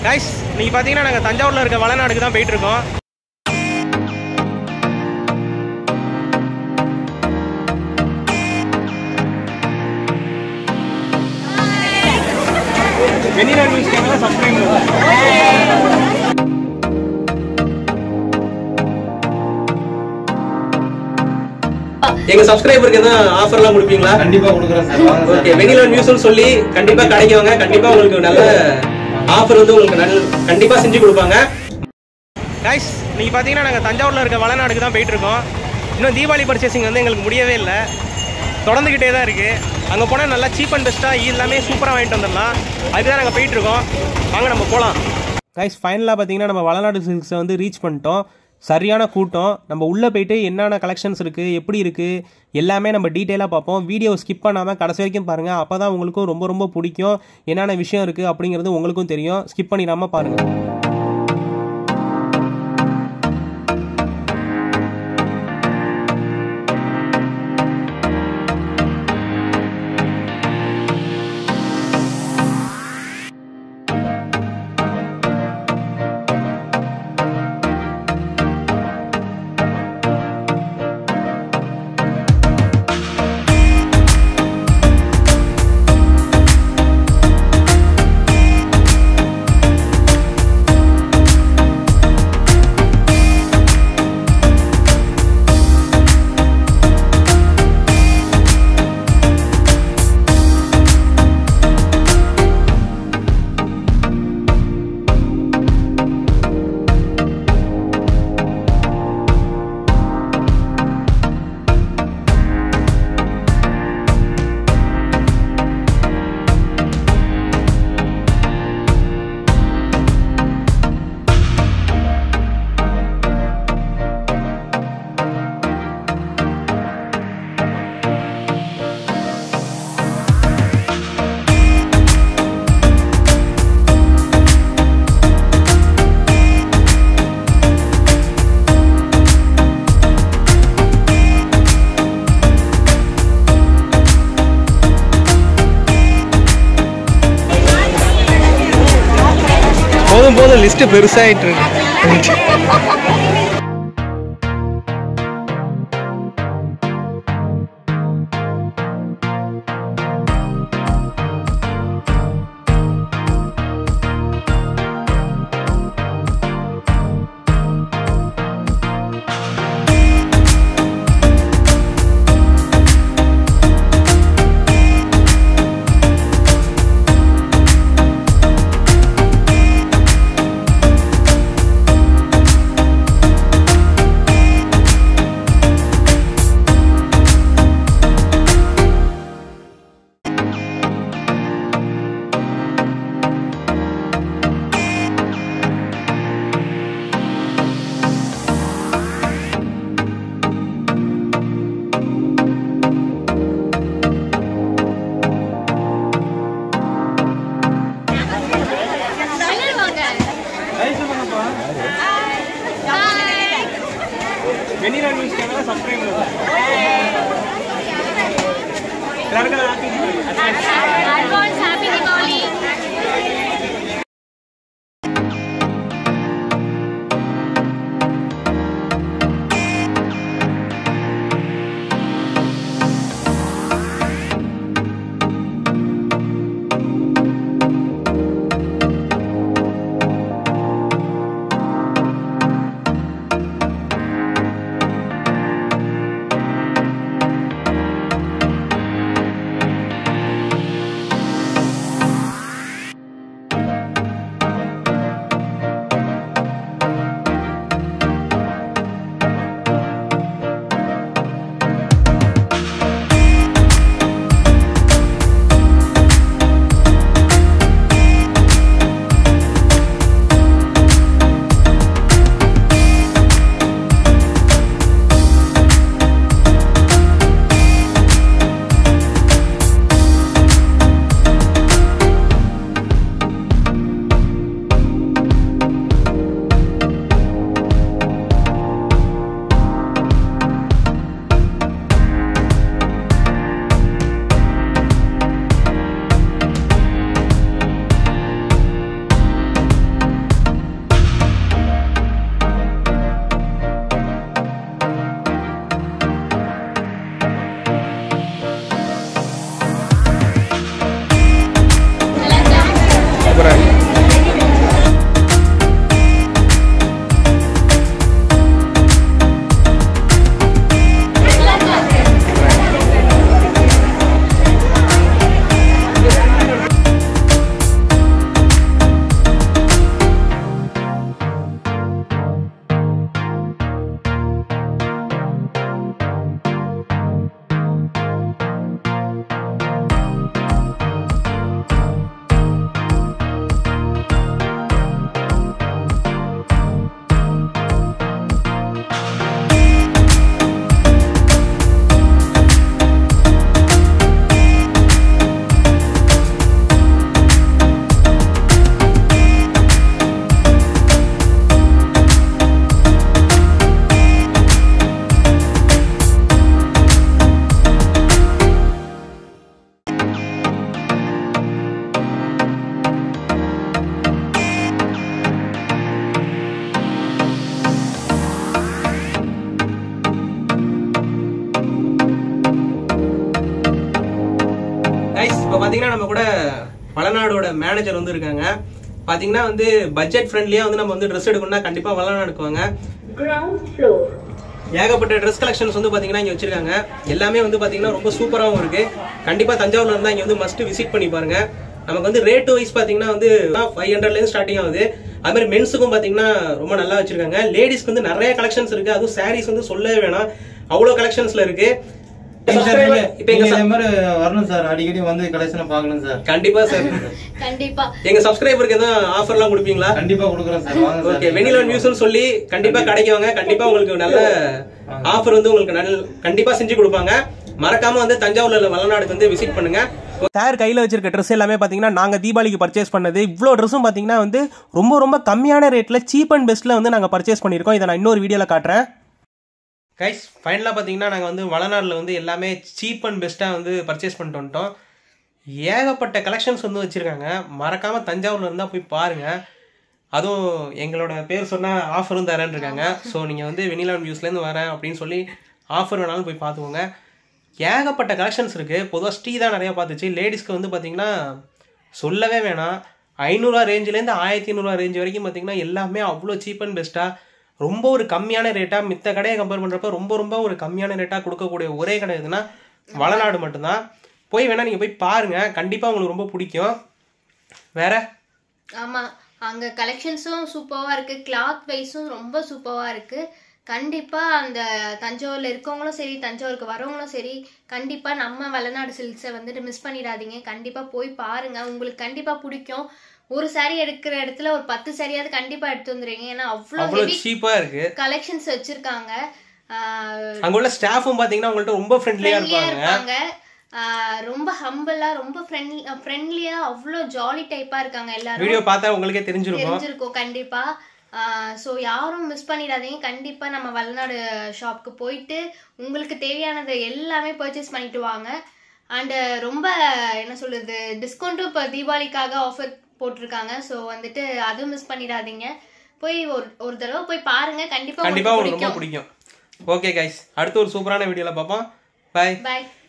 Guys இன்னைக்கு பார்த்தீங்கன்னா நாங்கள் தஞ்சாவூரில் இருக்க வளநாடுக்கு தான் போயிட்டு இருக்கோம் வெண்ணிலா நியூஸ் சேனலை சப்ஸ்கிரைப் எங்க சப்ஸ்கிரைபருக்கு எதுவும் ஆஃபர்லாம் கொடுப்பீங்களா கண்டிப்பா கொடுக்குறேன் சார் வாங்க சார் ஓகே வெனிலா நியூஸ்னு சொல்லி கண்டிப்பா கடைக்கு வாங்க கண்டிப்பா உங்களுக்கு நல்ல ஆஃபர் வந்து உங்களுக்கு நல்ல கண்டிப்பா செஞ்சு கொடுப்பாங்க கைஸ் இன்னைக்கு பார்த்தீங்கன்னா நாங்கள் தஞ்சாவூரில் இருக்க வளநாடுக்கு தான் போயிட்டு இருக்கோம் இன்னும் தீபாவளி பர்ச்சேசிங் வந்து எங்களுக்கு முடியவே இல்லை தொடர்ந்துக்கிட்டே தான் இருக்குது அங்கே போனால் நல்லா சீப் அண்ட் பெஸ்ட்டாக எல்லாமே சூப்பராக வாங்கிட்டு வந்துடலாம் அதுக்கு தான் நாங்கள் போயிட்டு இருக்கோம் வாங்க நம்ம போகலாம் கைஸ் ஃபைனலாக பார்த்தீங்கன்னா நம்ம வளநாடு சில்க்ஸை வந்து ரீச் பண்ணிட்டோம் சரியான கூட்டம் நம்ம உள்ளே போயிட்டு என்னென்ன கலெக்ஷன்ஸ் இருக்குது எப்படி இருக்குது எல்லாமே நம்ம டீட்டெயிலாக பார்ப்போம் வீடியோ ஸ்கிப் பண்ணாமல் கடைசி வரைக்கும் பாருங்கள் அப்போ தான் உங்களுக்கும் ரொம்ப ரொம்ப பிடிக்கும் என்னென்ன விஷயம் இருக்குது அப்படிங்கிறது உங்களுக்கும் தெரியும் ஸ்கிப் பண்ணிடாமல் பாருங்கள் போதும் போதும் லிஸ்ட் பெருசாயிட்டு இருக்கு வெண்ணிலா நியூஸ் சேனலை சப்ஸ்கிரைப் எல்லாருக்கும் happy Advance Happy Diwali! பாத்தீங்கன்னா நம்ம கூட வளநாடோட மேனேஜர் வந்து இருக்காங்க பாத்தீங்கன்னா வந்து பட்ஜெட் ஃப்ரெண்ட்லியா வந்து நம்ம வந்து ட்ரெஸ் எடுக்கணும்னா கண்டிப்பா வளநாடுக்கு வாங்க Ground floor. ஏகப்பட்ட ட்ரெஸ் கலெக்ஷன்ஸ் வந்து பாத்தீங்கன்னா இங்க வச்சிருக்காங்க எல்லாமே வந்து பாத்தீங்கன்னா ரொம்ப சூப்பராகவும் இருக்கு கண்டிப்பா தஞ்சாவூர்ல இருந்தா இங்க வந்து மஸ்ட் விசிட் பண்ணி பாருங்க நமக்கு வந்து ரேட் வைஸ் பாத்தீங்கன்னா வந்து ஃபைவ் ஹண்ட்ரட்ல இருந்து ஸ்டார்டிங் ஆகுது அது மாதிரி மென்ஸுக்கும் பாத்தீங்கன்னா ரொம்ப நல்லா வச்சிருக்காங்க லேடிஸ்க்கு வந்து நிறைய கலெக்ஷன்ஸ் இருக்கு அதுவும் சாரீஸ் வந்து சொல்லவே வேணாம் அவ்வளவு கலெக்ஷன்ஸ்ல இருக்கு சார் நீங்க இப்ப எங்க நீங்க sub- இதே மாதிரி வரணும் சார் அடிக்கடி வந்து கலெக்ஷனை பார்க்கணும் சார் கண்டிப்பா சார் கண்டிப்பா எங்க சப்ஸ்கிரைபருக்கு எதுவும் ஆஃபர்லாம் கொடுப்பீங்களா கண்டிப்பா கொடுக்குறோம் சார் வாங்க ஓகே சார் வெனிலா நியூஸ்னு சொல்லி கண்டிப்பா கடைக்கு வாங்க கண்டிப்பா உங்களுக்கு நல்ல ஆஃபர் வந்து உங்களுக்கு நல்ல கண்டிப்பா செஞ்சு கொடுப்பாங்க மறக்காம வந்து தஞ்சாவூர்ல உள்ள வளநாடுக்கு வந்து விசிட் பண்ணுங்க சார் கையில் வச்சிருக்க ட்ரெஸ் எல்லாமே பார்த்தீங்கன்னா நாங்கள் தீபாவளிக்கு பர்ச்சேஸ் பண்ணது இவ்வளோ ட்ரெஸ்ஸும் பார்த்தீங்கன்னா வந்து ரொம்ப ரொம்ப கம்மியான ரேட்டில் சீப் அண்ட் பெஸ்ட்டில் வந்து நாங்கள் பர்ச்சேஸ் பண்ணியிருக்கோம் இதை நான் இன்னொரு வீடியோவில் காட்டுறேன் கைஸ் ஃபைனலாக பார்த்தீங்கன்னா நாங்கள் வந்து வளநாடில் வந்து எல்லாமே சீப் அண்ட் பெஸ்ட்டாக வந்து பர்ச்சேஸ் பண்ணிட்டு வந்துட்டோம் ஏகப்பட்ட கலெக்ஷன்ஸ் வந்து வச்சுருக்காங்க மறக்காமல் தஞ்சாவூரில் இருந்தால் போய் பாருங்கள் அதுவும் எங்களோட பேர் சொன்னால் ஆஃபரும் தரேன்னு இருக்காங்க ஸோ நீங்கள் வந்து வெனிலா வியூஸ்லேருந்து வரேன் அப்படின்னு சொல்லி ஆஃபர் வேணாலும் போய் பார்த்துக்கோங்க ஏகப்பட்ட கலெக்ஷன்ஸ் இருக்குது பொதுவாக ஸ்ரீ தான் நிறையா பார்த்துச்சு லேடிஸ்க்கு வந்து பார்த்தீங்கன்னா சொல்லவே வேணாம் ஐநூறுரூவா ரேஞ்சிலேருந்து ஆயிரத்தி ஐநூறுரூவா ரேஞ்ச் வரைக்கும் பார்த்தீங்கன்னா எல்லாமே அவ்வளோ சீப் அண்ட் பெஸ்ட்டாக ரொம்ப ஒரு கம்மியான ரேட்டாக மித்த கடையை கம்பேர் பண்ணுறப்ப ரொம்ப ரொம்ப ஒரு கம்மியான ரேட்டாக கொடுக்கக்கூடிய ஒரே கடை எதுனா வளநாடு மட்டும்தான் போய் வேணால் நீங்கள் போய் பாருங்கள் கண்டிப்பாக உங்களுக்கு ரொம்ப பிடிக்கும் வேற ஆமா அங்க கலெக்ஷன்ஸும் சூப்பரா இருக்கு கிளாத் வைஸும் ரொம்ப சூப்பரா இருக்கு கண்டிப்பா அந்த தஞ்சாவூர்ல இருக்கவங்களும் சரி தஞ்சாவூருக்கு வரவங்களும் சரி கண்டிப்பா நம்ம வளநாடு சில்க்ஸை வந்துட்டு மிஸ் பண்ணிடாதீங்க கண்டிப்பா போய் பாருங்க உங்களுக்கு கண்டிப்பா பிடிக்கும் ஒரு saree எடுக்கிற இடத்துல ஒரு பத்து சாரியாவது கண்டிப்பா எடுத்து வந்துருங்க ஏன்னா அவ்வளோ அவ்வளோ ஹெவி சீப்பாக இருக்குது கலெக்ஷன்ஸ் வச்சிருக்காங்க ஆஹ் அங்கே உள்ள ஸ்டாஃபும் பார்த்தீங்கன்னா உங்கள்கிட்ட ரொம்ப ஃப்ரெண்ட்லியாக ஃப்ரெண்ட்லியா இருப்பாங்க இருப்பாங்க ஆஹ் ரொம்ப ஹம்பிளா ரொம்ப ஃப்ரெண்ட்லி ஃப்ரெண்ட்லியா அவ்வளோ ஜாலி டைப்பா இருக்காங்க எல்லாரும் வீடியோ பார்த்தா உங்களுக்கே தெரிஞ்சிருக்கும் தெரிஞ்சிருக்கும் கண்டிப்பா ஸோ யாரும் மிஸ் பண்ணிடாதீங்க கண்டிப்பா நம்ம வளநாடு ஷாப்க்கு போயிட்டு உங்களுக்கு தேவையானது எல்லாமே பர்ச்சேஸ் பண்ணிட்டு வாங்க அண்டு ரொம்ப என்ன சொல்றது டிஸ்கவுண்ட்டும் இப்போ தீபாவளிக்காக ஆஃபர் போட்டிருக்காங்க ஸோ வந்துட்டு அதுவும் மிஸ் பண்ணிடாதீங்க போய் ஒரு ஒரு தடவை போய் பாருங்க கண்டிப்பா கண்டிப்பாக உங்களுக்கு உங்களுக்கு ரொம்ப பிடிக்கும் பிடிக்கும் ஓகே கைஸ் அடுத்து ஒரு சூப்பரான வீடியோவில் பார்ப்போம் பாய் பாய்